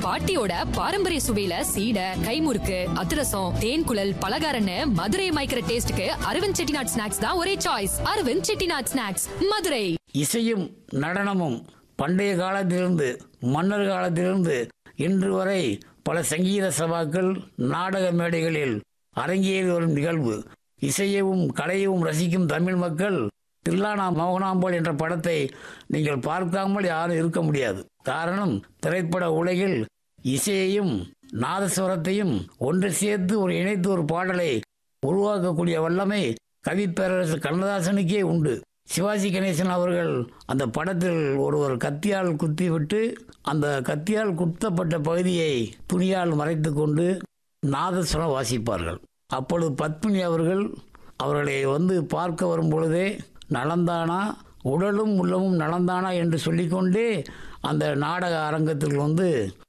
பாட்டியோட பாரம்பரிய சுவையில சீடை கைமுறுக்கு அதிரசம் தேன் குழல் பலகாரன்னு மதுரை மயக்கிற டேஸ்ட்க்கு அரவிந்த் செட்டிநாட் ஸ்நாக்ஸ் தான் ஒரே சாய்ஸ் அரவிந்த் செட்டிநாட் ஸ்நாக்ஸ் மதுரை இசையும் நடனமும் பண்டைய காலத்திலிருந்து மன்னர் காலத்திலிருந்து இன்று வரை பல சங்கீத சபாக்கள் நாடக மேடைகளில் அரங்கேறி வரும் நிகழ்வு இசையவும் கலையவும் ரசிக்கும் தமிழ் மக்கள் தில்லானா மோகனாம்பாள் என்ற படத்தை நீங்கள் பார்க்காமல் யாரும் இருக்க முடியாது காரணம் திரைப்பட உலகில் இசையையும் நாதஸ்வரத்தையும் ஒன்று சேர்த்து ஒரு இணைத்து ஒரு பாடலை உருவாக்கக்கூடிய வல்லமை கவிப்பேரரசு கண்ணதாசனுக்கே உண்டு சிவாஜி கணேசன் அவர்கள் அந்த படத்தில் ஒருவர் கத்தியால் குத்திவிட்டு அந்த கத்தியால் குத்தப்பட்ட பகுதியை துணியால் மறைத்து கொண்டு நாதஸ்வரம் வாசிப்பார்கள் அப்பொழுது பத்மினி அவர்கள் அவர்களை வந்து பார்க்க வரும் பொழுதே நலந்தானா உடலும் உள்ளமும் நலந்தானா என்று சொல்லிக்கொண்டே அந்த நாடக அரங்கத்தில் வந்து